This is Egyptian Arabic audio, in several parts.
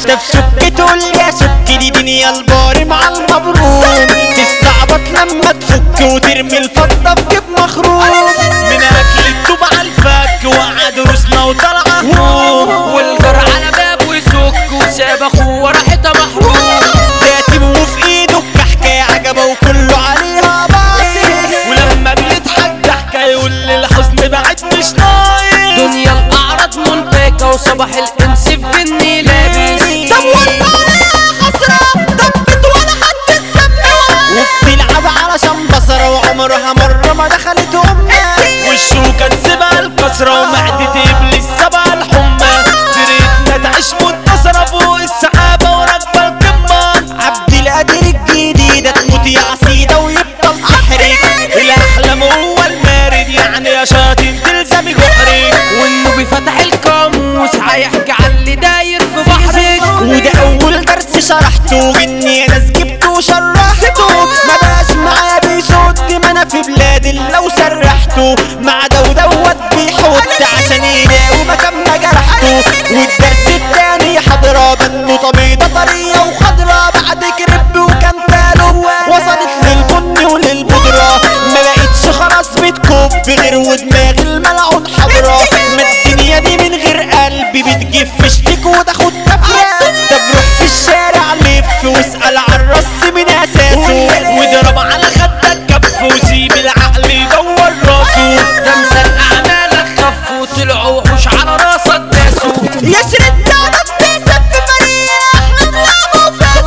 ده في سكته اللي سك دي دنيا البار مع المبروم تستعبط لما تفك وترمي الفضة في جيب مخروم من اكل الطوب على الفك وقعد روسنا وطلع هوم والجر على بابه يسك وساب اخوه ورقتها محروم كاتب وفي ايده حكاية عجبه وكله عليها باصص ولما بيضحك ضحكة يقول للحزن بعد مش ناقص دنيا الاعراض منتكه وصباح الانس في جني لابس طب والله يا خسرة طبت ولا حد السماعة وبتلعب علشان بصرة وعمرها مرة ما دخلت أمها والشوكة تسيبها الكسرة ومعدة إبليس سبع الحمى فرقتنا تعيش منتصرة فوق السحابة وراكبة القمة عبد القادر الجديدة تموت يا عصيدة ويبقى سحرك الأحلام هو المارد يعني يا شاطين تلزمي جحرك والنبي فتح القاموس هيحكي عن اللي داير في بحرك وده اول درس شرحته اني ناس جبته وشرحته ما بقاش معايا بيصد ما انا في بلاد اللي لو سرحته مع ده ودوت بيحط عشان يلاقوا مكان ما جرحته والدرس التاني حضرة بنو طبيعة طرية وخضرة بعد كرب وكان تالو وصلت للبن وللبودرة ما لقيتش خلاص بتكب غير ودماغ الملعون حضرة ما الدنيا دي من غير قلبي بتجيب فشتك وتاخد كفرة طب روح في الشارع لف واسأل عن الرص من اساسه واضرب على خدك كف وسيب العقل يدور راسه ده مثل اعمالك خف وطلعوا وحوش على راسك داسوا يسرد دعوة بيسب في مريح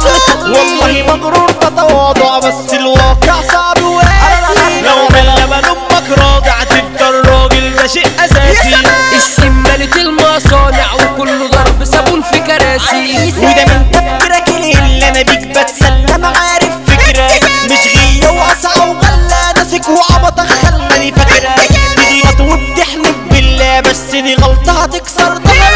والله مغرور تتواضع بس الواقع صعب وقاسي لو من لبن امك راضع تفضل راجل ده شيء اساسي السم ملت المصانع وكله ضرب صابون في كراسي وده من تفكيرك اللي انا بيك بتسلم عارف فكرك مش غيه وقصعه وغلا ناسك وعبطك خلاني فاكرك تغلط وبتحلف بالله بس دي غلطه هتكسر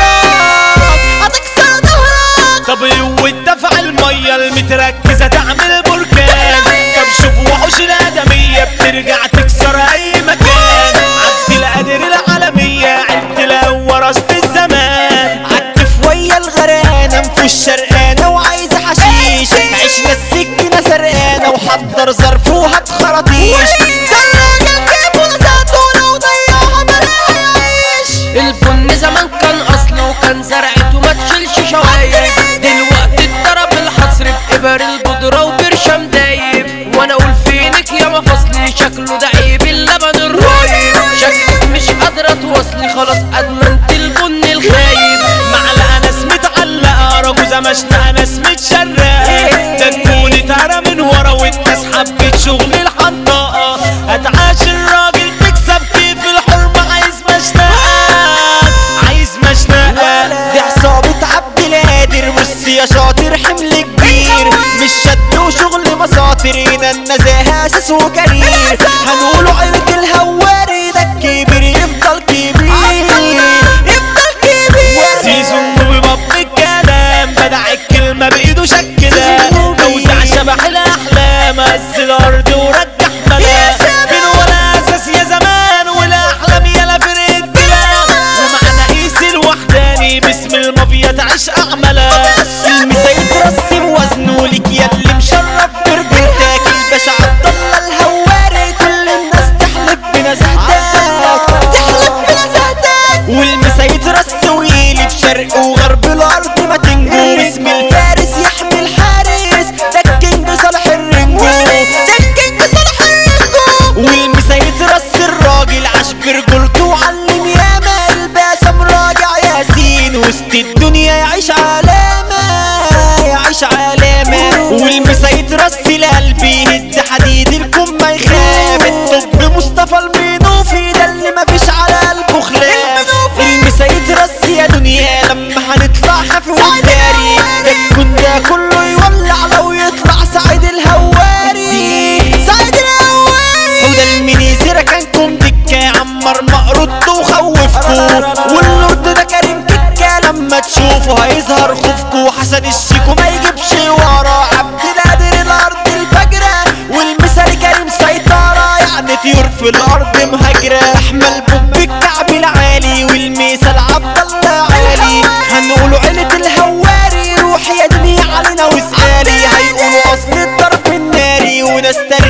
ظهرك هتكسر ظهرك طب والدفع الميه المتركزه تعمل بركان طب شوف وحوش الادميه بترجع تكسر اي مكان عبد القادر العالميه عدت لو ورثت الزمان عكف ويا الغرقانه في الشرقانه وعايزه حشيش عشنا السكينه سرقانه وحضر ظرف وهات خراطيش ده الراجل كيفه زيتونه وضيعها بلاها يعيش البن زمان كان اصله وكان زرعته ما تشيلش شوايب دلوقتي اتضرب الحصر بإبر البودرة وبرشم دايب وانا اقول فينك يا مفاصلي شكله ده عيب اللبن الرايب شكلك مش قادرة تواصلي خلاص ادمنت البن الخايب معلقة ناس متعلقة رجوزة مشنقة ناس متشرقة ده تكوني ترى من ورا والناس حبت شغل الحنطقة هتعاش الراجل تكسب كيف الحرمة عايز مشنقة عايز مشنقة دي عصابة عبد القادر بص يا شاطر حمل كبير مش شد وشغل مساطر هنا النزاهة اساس وكرير هنقوله عيلة الهواري ده الكبير يفضل كبير يفضل كبير زيزو النوبي باب الكلام بدع الكلمة بإيده شكلها توزع شبح الأحلام هز الأرض ورجع ملا من ولا أساس يا زمان والأحلام يلا فرقة كلام ومعنا قيس الوحداني باسم المافيا تعيش أعمالها الميزة يترسم وزنه لك يا اللي مشرف برجولتك الباشا عبد الله الهواري كل الناس تحلف بنزهتك تحلف بنزهتك والمسا يترس ويلي في شرق وغرب الارض ما تنجو اسم الفارس يحمي الحارس ده الكينج صالح الرنجو ده الكينج صالح الرنجو والمسا يترس الراجل عاش برجولته وعلم ياما الباشا مراجع ياسين وسط الدنيا يعيش علامة يعيش علامة والمسا يترس القلب يهد حديد الكم ما يخاف الطب مصطفى المنوفي ده اللي مفيش على قلبه خلاف المسا يترس يا دنيا لما هنطلع حافي والداري ده الكون ده كله يولع لو يطلع سعيد الهواري سعيد الهواري وده المنيسي ركنكم دكة يعمر مقرط وخوفكم واللورد ده كريم كيكة لما تشوفه هيظهر خوفكو حسن الشيكو ما يجيبش ورا عبد القادر الارض الفجرة والمثال كريم سيطرة يعني طيور في الارض مهاجرة احمل بوب الكعب العالي والمثال عبد الله عالي هنقوله عيلة الهواري روح ناس تانية